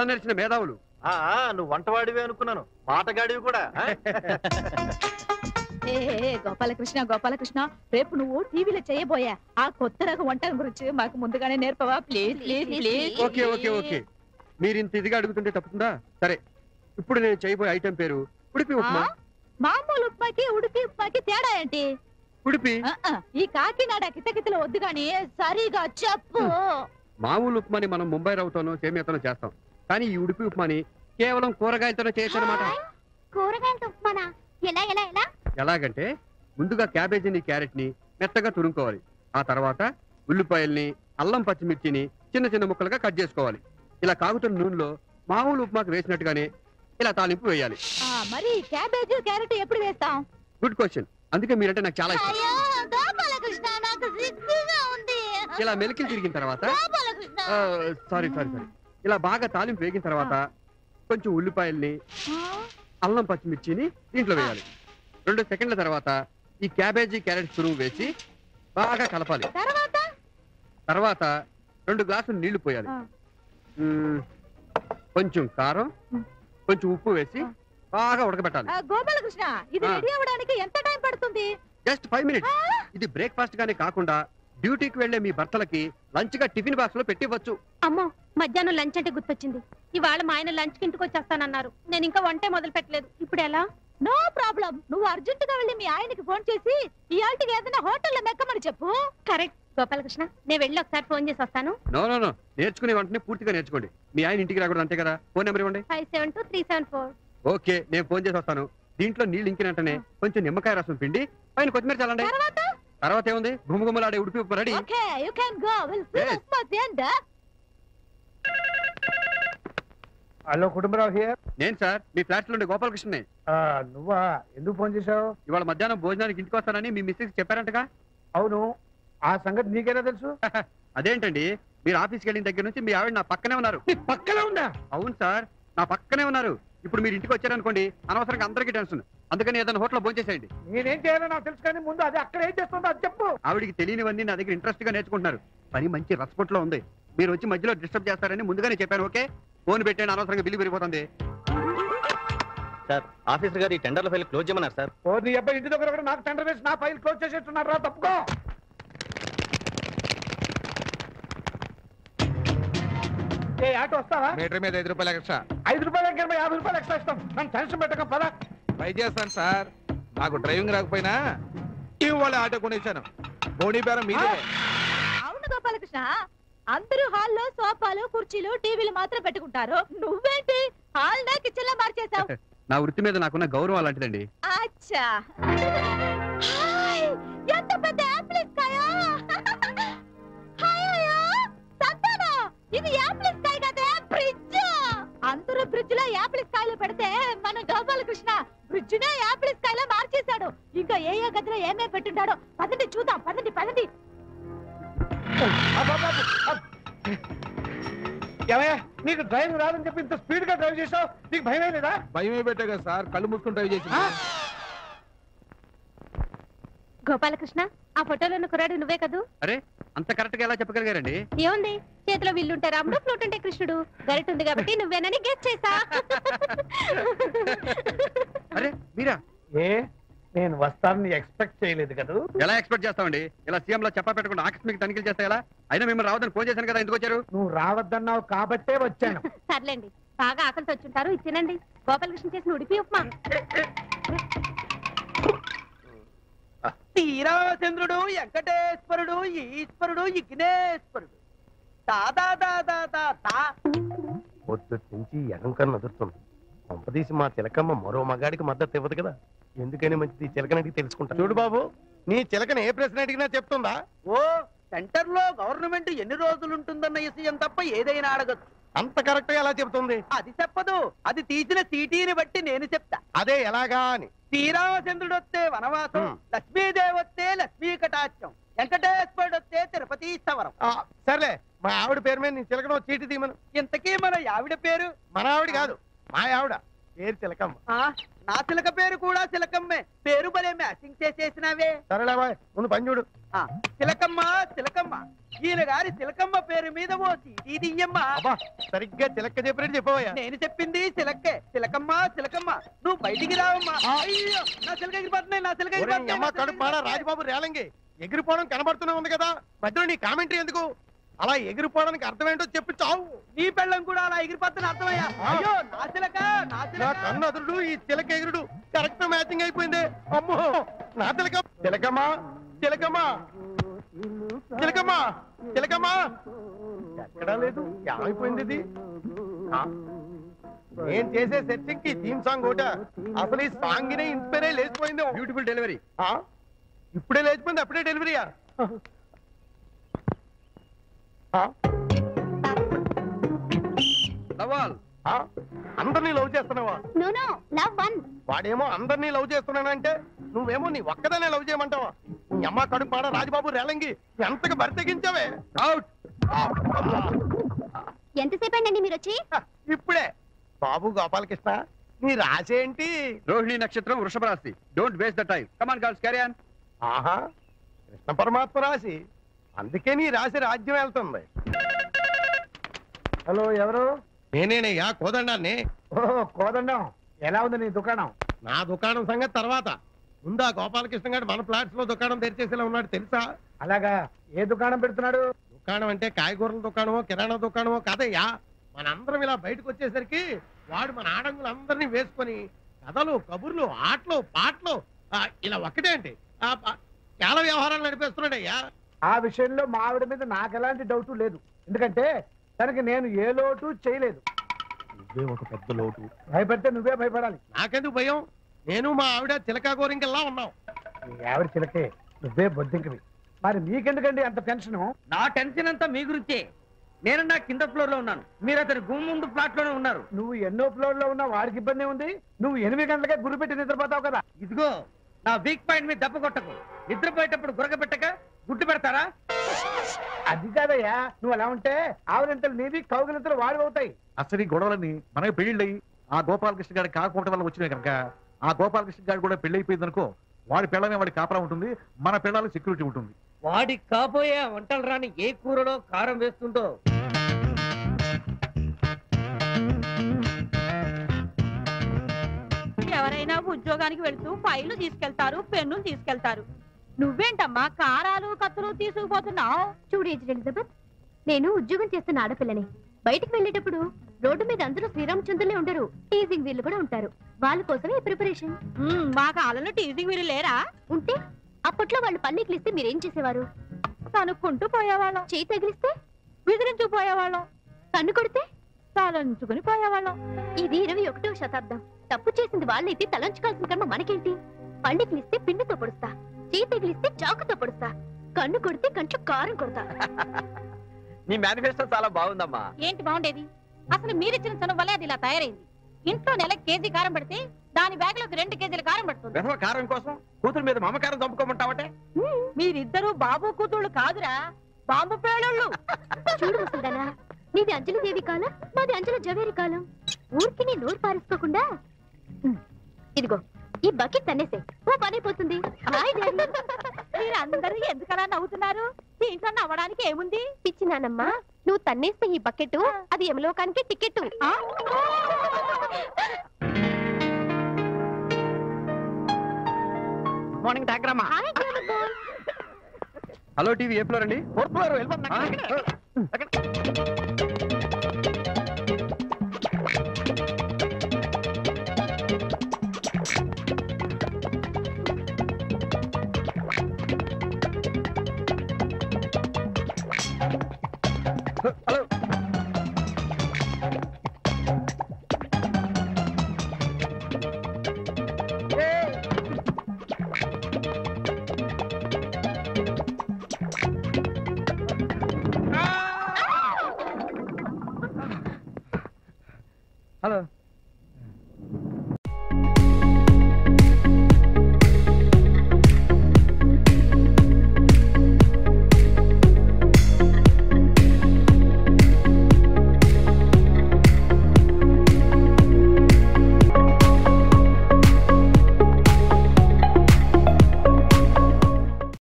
నేర్చిన మేధావులు ఆ, ఆ, నువ్వు వంటవాడివే అనుకున్నాను మాటగాడివి కూడా ఆ? ఏ ఏ, ఏ, గోపాలకృష్ణ గోపాలకృష్ణ రేపు నువ్వు టీవీలో చేయబోయా ఆ కొత్త రకం వంటల గురించి మాకు ముందుగానే నేర్పవా please please please okay okay okay మీరు ఇంత ఇదిగా అడుగుతుంటే తప్పుతుందా సరే ఇప్పుడు నేను చేయబోయే ఐటెం పేరు ఉడిపి ఉప్మా మామూలు ఉప్మాకి ఉడిపి ఉప్మాకి తేడా ఏంటి ఉడిపి ఆ, ఆ, ఈ కాకినాడ కితకితలు వద్దు గాని సరిగా చెప్పు మామూలు ఉప్మాని మనం ముంబై రవ్వతోనో సేమియాతోనో చేస్తాం కానీ ఈ ఉడిపి ఉప్మాని కేవలం కూరగాయలతోనే చేయొచ్చు అనమాట కూరగాయలతో ఉప్మానా ఎలా ఎలా ఎలా ఎలాగంటే ముందుగా క్యాబేజీని క్యారెట్ ని మెత్తగా తురుముకోవాలి ఆ తర్వాత ఉల్లిపాయల్ని అల్లం పచ్చిమిర్చిని చిన్న చిన్న ముక్కలుగా కట్ చేసుకోవాలి ఇలా కాగుతున్న నూనెలో మామూలు ఉప్మాకు వేసినట్టుగానే ఇలా తాలింపు వేయాలి ఆ, మరి క్యాబేజ్ క్యారెట్ ఎప్పుడు వేస్తాం గుడ్ క్వశ్చన్ అందుకే మీరంటే నాకు చాలా ఇష్టం అయ్యో గోపాలకృష్ణ నాకు సిగ్గుగా ఉంది ఇలా మెలికలు తిరిగిన తర్వాత గోపాలకృష్ణ సారీ సారీ సారీ ఇలా బాగా తాలింపు వేగిన తర్వాత కొంచెం ఉల్లిపాయల్ని అల్లం పచ్చిమిర్చిని దీంట్లో వేయాలి రెండు సెకండ్ల తర్వాత ఈ క్యాబేజీ క్యారెట్ తురుము వేసి బాగా కలపాలి తర్వాత తర్వాత రెండు గ్లాసులు నీళ్లు పోయాలి ఆ. మ్మ్, కొంచెం కారం మ్. కొంచెం ఉప్పు వేసి ఆ. బాగా ఉడకబెట్టాలి ఆ, గోపాలకృష్ణ ఇది ఆ. రెడీ అవ్వడానికి ఎంత టైం పడుతుంది జస్ట్ ఫైవ్ మినిట్స్ ఇది బ్రేక్ఫాస్ట్ గానే కాకుండా డ్యూటీకి వెళ్లే మీ భర్తలకి లంచ్ గా టిఫిన్ బాక్స్ లో పెట్టివ్వచ్చు అమ్మో మధ్యాహ్నం లంచ్ అంటే గుర్తొచ్చింది ఇవాళ మా ఆయన లంచ్ కి ఇంటికి వచ్చేస్తానన్నారు నేను ఇంకా వంటే మొదలు పెట్టలేదు ఇప్పుడు ఎలా నో ప్రాబ్లం నువ్వు అర్జెంట్ గా వెళ్ళి మీ ఆయనకి ఫోన్ చేసి ఈ ఆల్టికి ఏదైనా హోటల్లో మెక్కమని చెప్పు కరెక్ట్ గోపాలకృష్ణ నేను వెళ్ళి ఒకసారి ఫోన్ చేసి వస్తాను నో నో నో నేర్చుకునే వెంటనే పూర్తిగా నేర్చుకోండి మీ ఆయన ఇంటికి రాకూడదు అంతే కదా ఫోన్ నెంబర్ ఇవ్వండి five seven two three seven four okay నేను ఫోన్ చేసి వస్తాను దీంట్లో నీళ్ళు ఇంకినట్టనే కొంచెం నిమ్మకాయ రసం పిండి పైన కొత్తిమీర చల్లండి తర్వాత తర్వాత ఏముంది గుమగుమలాడే ఉడిపి ఉప్పు ready okay you can go will see Yes. Upma and hello Kutumbarao here నేను సార్ మీ ఫ్లాట్ లో గోపాలకృష్ణనే నువ్వా ఎందుకు ఫోన్ చేశావు ఇవాళ మధ్యాహ్నం భోజనానికి ఇంటికి వస్తానని మీ మిస్సెస్ చెప్పారంటగా అవును ఆ సంగతి నీకేనా తెలుసు అదేంటండి మీరు ఆఫీస్కి వెళ్ళిన దగ్గర నుంచి మీ ఆవిడ నా పక్కనే ఉన్నారు నీ పక్కన ఉందా అవును సార్ నా పక్కనే ఉన్నారు ఇప్పుడు మీరు ఇంటికి వచ్చారనుకోండి అనవసరంగా అందరికీ టెన్షన్ అందుకని ఏదైనా హోటల్ భోంచేసేయండి నేనేం చేయాలో నాకు తెలుసు కానీ ముందు అది అక్కడ ఏం చేస్తుందో అది చెప్పు ఆవిడికి తెలియనివన్నీ నా దగ్గర ఇంట్రెస్ట్ గా నేర్చుకుంటున్నారు పని మంచి రసపొట్లో ఉంది మీరు వచ్చి మధ్యలో డిస్టర్బ్ చేస్తారని ముందుగానే చెప్పాను ఓకే ఫోన్ పెట్టాను అనవసరంగా బిల్లు పెరిగిపోతుంది సార్ ఆఫీసర్ గారు ఈ టెండర్ల ఫైల్ క్లోజ్ చేయమన్నారు సార్ ఓ నీ అబ్బాయి ఇంటి దగ్గర కూడా నాకు టెండర్ వేసి నా ఫైల్ క్లోజ్ చేసేస్తున్నాడు రా తప్పుకో ఏ ఆటో వస్తావా మీటర్ మీద ఐదు రూపాయలు ఎక్స్ట్రా ఐదు రూపాయలు ఎక్కడ యాభై రూపాయలు ఎక్స్ట్రా ఇస్తాం నన్ను టెన్షన్ పెట్టక పద ట్రై చేస్తాను సార్ నాకు డ్రైవింగ్ రాకపోయినా ఇవాళ ఆటో కొనేసాను బోడీ బేరం మీదే అవును గోపాలకృష్ణ అందరూ హాల్లో సోఫాలు కుర్చీలు టీవీలు మాత్రం పెట్టుకుంటారు నువ్వేంటి హాల్ నా కిచెన్ లో మార్చేసావు నా వృత్తి మీద నాకున్న గౌరవం అలాంటిదండి అచ్చా హాయ్ ఎంత పెద్ద యాప్లిస్కాయ హాయ్ అయ్యో సంతానం ఇది యాప్లిస్కాయ కదా ఫ్రిడ్జ్ అందరూ ఫ్రిడ్జ్ లో యాప్లిస్కాయలు పెడితే మన గోపాలకృష్ణ ఫ్రిడ్జ్ నే యాప్లిస్కాయలో మార్చేశాడు ఇంకా ఏ ఏ గదిలో ఏమేం పెట్టుంటాడో పదండి చూద్దాం పదండి పదండి అబ్బబ్బబ్బ, అబ్బ. ఏమయ్యా నీకు డ్రైవింగ్ రాదని చెప్పి ఇంత స్పీడ్ గా డ్రైవ్ చేసావు నీకు భయమే లేదా భయమే పెట్టా కదా సార్ కళ్ళు మూసుకుని డ్రైవ్ చేసి ఆ? గోపాలకృష్ణ ఆ ఫోటోలో ఉన్న కుర్రాడు నువ్వే కదూ అరే అంత కరెక్ట్ గా ఎలా చెప్పగలిగారండి ఏముంది చేతిలో విల్లుంటే రాముడు ఫ్లూట్ ఉంటే కృష్ణుడు గరిట ఉంది కాబట్టి నువ్వేనని గెట్ చేసా అరే మీరా ఏ నేను వస్తానని ఎక్స్పెక్ట్ చేయలేదు కదా ఎలా ఎక్స్పెక్ట్ చేస్తామండి ఇలా సీఎం లో చెప్పా పెట్టకుండా ఆకస్మిక తనిఖీలు చేస్తే ఎలా అయినా మిమ్మల్ని రావద్దని ఫోన్ చేశాను కదా ఎందుకు వచ్చారు నువ్వు రావద్దన్నావు కాబట్టే వచ్చాను సర్లేండి బాగా ఆకలితో వచ్చుంటారు ఇది తినండి గోపాలకృష్ణ చేసిన ఉడిపి ఉప్మా శ్రీరామచంద్రుడు వెంకటేశ్వరుడు ఈశ్వరుడు విఘ్నేశ్వరుడు దాదా దాదా దా పొద్దుటి నుంచి ఎడంకన్ను నదురుతుంది పంపదీసి మా చిలకమ్మ మరో మగాడికి మద్దతు ఇవ్వదు కదా ఎందుకని మంచిది ఈ చిలకని అడిగి తెలుసుకుంటా చూడు బాబు నీ చిలకని ఏ ప్రశ్న అడిగినా చెప్తుందా ఓ సెంటర్ లో గవర్నమెంట్ ఎన్ని రోజులు ఉంటుందన్న విషయం తప్ప ఏదైనా అడగచ్చు అంత కరెక్ట్ గా ఎలా చెప్తుంది అది చెప్పదు అది తీసిన సీటీని బట్టి నేను చెప్తా అదే ఎలాగా అని శ్రీరామచంద్రుడు వస్తే వనవాసం హ్మ్. లక్ష్మీదేవి వస్తే లక్ష్మీ కటాక్షం వెంకటేశ్వరుడు వస్తే తిరుపతి స్థవరం ఆ, సర్లే మా ఆవిడ పేరు మీద నీ చిలకను చీటి తీయమను ఇంతకీ మన ఆవిడ పేరు మన ఆవిడ కాదు మా ఆవిడ పేరు చిలకమ్మ ఆ, నా చిలక పేరు కూడా చిలకమ్మే పేరు భలే మ్యాచింగ్ చేసేసినావే సరేలే బాయ్ ముందు పని చూడు ఆ, చిలకమ్మ చిలకమ్మ ఈయన గారి చిలకమ్మ పేరు మీద ఓ సీటీ దియ్యమ్మ అబ్బా సరిగ్గా చిలక్క చెప్పినట్టు చెప్పవయ్యా నేను చెప్పింది చిలక్కే చిలకమ్మ చిలకమ్మ నువ్వు బయటికి రావమ్మా అయ్యో నా చిలక ఎగిరిపోతున్నాయి నా చిలక ఒరేయ్, నీ అమ్మ కడుపు మాడ ఎగిరిపోతున్నాయి. రాజబాబు రేలంగి ఎగిరిపోవడం కనబడుతూనే ఉంది కదా మధ్యలో నీ కామెంటరీ ఎందుకు అలా ఎగిరిపోవడానికి అర్థం ఏంటో చెప్పి చావు నీ పెళ్ళం కూడా అలా ఎగిరిపోతున్న అర్థమయ్యా ఆ. అయ్యో నా చిలక నా నా చిలక కన్ను అదురుడు ఈ చిలక ఎగురుడు కరెక్ట్ మ్యాచింగ్ అయిపోయింది అమ్మో నా చిలక చిలకమ్మా చిలకమ్మా చిలకమ్మా చిలకమ్మా ఎక్కడా లేదు ఏమైపోయింది ఇది ఆ, నేను చేసే సెట్టింగ్ కి థీమ్ సాంగ్ ఒకట అసలు ఈ సాంగ్ నే ఇన్స్పైర్ అయి లేచిపోయింది బ్యూటిఫుల్ డెలివరీ ఆ? ఇప్పుడే లేచిపోయింది అప్పుడే డెలివరీయా ఆ? లవాల్ ఆ? అందరినీ లవ్ చేస్తున్నావా నో నో లవ్ వన్ వాడేమో అందరినీ లవ్ చేస్తున్నానంటే నువ్వేమో నీ ఒక్కదానే లవ్ చేయమంటావా నీ అమ్మ కడుపు పాడ రాజబాబు రేలంగి ఎంతగా బరితెగించావే అవుట్ ఎంతసేపు అయిందండి మీరు వచ్చి హ, ఇప్పుడే బాబు గోపాలకృష్ణ నీ రాసేంటి రోహిణి నక్షత్రం వృషభ రాశి don't waste the time come on girls carry on ఆహా కృష్ణ పరమాత్మ రాశి అందుకే నీ రాశి రాజ్యం వెళ్తుంది హలో ఎవరు నేనేనయ్యా కోదండాన్ని ఓ కోదండం ఎలా ఉంది నీ దుకాణం నా దుకాణం సంగతి తర్వాత ముందా గోపాలకృష్ణ గారు మన ఫ్లాట్స్ లో దుకాణం తెరిచేసేలా ఉన్నాడు తెలుసా అలాగా ఏ దుకాణం పెడుతున్నాడు దుకాణం అంటే కాయగూరల దుకాణమో కిరాణా దుకాణమో కాదయ్యా మనందరం ఇలా బయటకు వచ్చేసరికి వాడు మన ఆడంగులందరినీ వేసుకొని కథలు కబుర్లు ఆటలు పాటలు ఆ, ఇలా ఒక్కటే అంటే ఆ, ఆ, చాలా వ్యవహారాలు నడిపేస్తున్నాడయ్యా ఆ విషయంలో మా ఆవిడ మీద నాకు ఎలాంటి డౌట్ లేదు ఎందుకంటే తనకి నేను ఏ లోటు చేయలేదు నువ్వే ఒక పెద్ద లోటు భయపడితే నువ్వే భయపడాలి నాకెందుకు భయం నేను మా ఆవిడ చిలకా గోరింకల్లా ఉన్నాం నీ ఆవిడ చిలకే నువ్వే బొద్దింకవి మరి మీకెందుకండి అంత టెన్షన్ నా టెన్షన్ అంతా మీ గురించే నేను నా కింద ఫ్లోర్ లో ఉన్నాను మీరు అతని గుమ్మ ముందు ఫ్లాట్ లోనే ఉన్నారు నువ్వు ఎన్నో ఫ్లోర్ లో ఉన్నా వాడికి ఇబ్బంది ఉంది నువ్వు ఎనిమిది గంటలకే గురి పెట్టి నిద్రపోతావు కదా ఇదిగో నా వీక్ పాయింట్ మీద దెబ్బ కొట్టకు నిద్రపోయేటప్పుడు గురక పెట్టక గుడ్డు పెడతారా అది కాదయ్యా నువ్వు అలా ఉంటే ఆవిడంతలు నీవి కౌగిలింతలు వాడి అవుతాయి అసలు ఈ గొడవలన్నీ మనకి పెళ్ళిళ్ళయి ఆ గోపాలకృష్ణ గారి కాకపోవటం వల్ల వచ్చినాయి కనుక ఆ గోపాలకృష్ణ గారు కూడా పెళ్లి అయిపోయింది అనుకో వాడి పిల్లమే వాడి కాపరా ఉంటుంది మన పిల్లలు సెక్యూరిటీ ఉంటుంది వాడి కాబోయే వంటలు రాని ఏ కూరలో కారం వేస్తుందో ఎవరైనా ఉద్యోగానికి వెళ్తూ ఫైళ్లు తీసుకెళ్తారు పెన్నులు తీసుకెళ్తారు నువ్వేంటమ్మా కారాలు కత్తులు తీసుకుపోతున్నావు చూడు ఏజ్ ఎలిజబెత్ నేను ఉద్యోగం చేస్తున్న ఆడపిల్లని బయటికి వెళ్ళేటప్పుడు రోడ్డు మీద అందరూ శ్రీరామచంద్రులే ఉండరు టీజింగ్ వీళ్ళు కూడా ఉంటారు వాళ్ళ కోసమే ప్రిపరేషన్ మా కాలంలో టీజింగ్ వీరు లేరా ఉంటే అప్పట్లో వాళ్ళు పన్నీకులు ఇస్తే మీరేం చేసేవారు కనుక్కుంటూ పోయేవాళ్ళం చేయి తగిలిస్తే విదిరించు పోయేవాళ్ళం కన్ను కొడితే తలంచుకుని పోయేవాళ్ళం ఇది ఇరవై ఒకటవ శతాబ్దం తప్పు చేసింది వాళ్ళైతే తలంచుకోవాల్సిన కర్మ మనకేంటి పండితులు ఇస్తే పిండితో పొడుస్తా చేయి తగిలిస్తే చాకుతో పొడుస్తా కన్ను కొడితే కంట్లో కారం కొడతా నీ మేనిఫెస్టో చాలా బాగుందమ్మా ఏంటి బాగుండేది అసలు మీరిచ్చిన చనువు వల్లే అది ఇలా తయారైంది ఇంట్లో నెల కేజీ కారం పెడితే దాని బ్యాగ్ లోకి రెండు కేజీల కారం పడుతుంది విధవ కారం కోసం కూతురు మీద మమకారం చంపుకోమంటావటే మీరిద్దరూ బాబు కూతుళ్ళు కాదురా బాంబు పేళోళ్ళు చూడు ముసల్దానా నీది అంజలి దేవి కాలం మాది అంజలి జవేరి కాలం ఊరికి నీ నోరు పారేసుకోకుండా ఉమ్, ఇదిగో ఈ బకెట్ తన్నేసే ఓ పనైపోతుంది హాయ్ డాడీ మీరందరూ ఎందుకలా నవ్వుతున్నారు దీంట్లో నవ్వడానికి ఏముంది పిచ్చి నానమ్మ నువ్వు తన్నేస్తే ఈ బకెట్ అది యమలోకానికి టికెట్ ఆ? మార్నింగ్ డాక్రమ్మా hi grammar boy hello TV A floor అండి ఫోర్త్ ఫ్లోర్ వెళ్ళిపోతున్నా ఆ?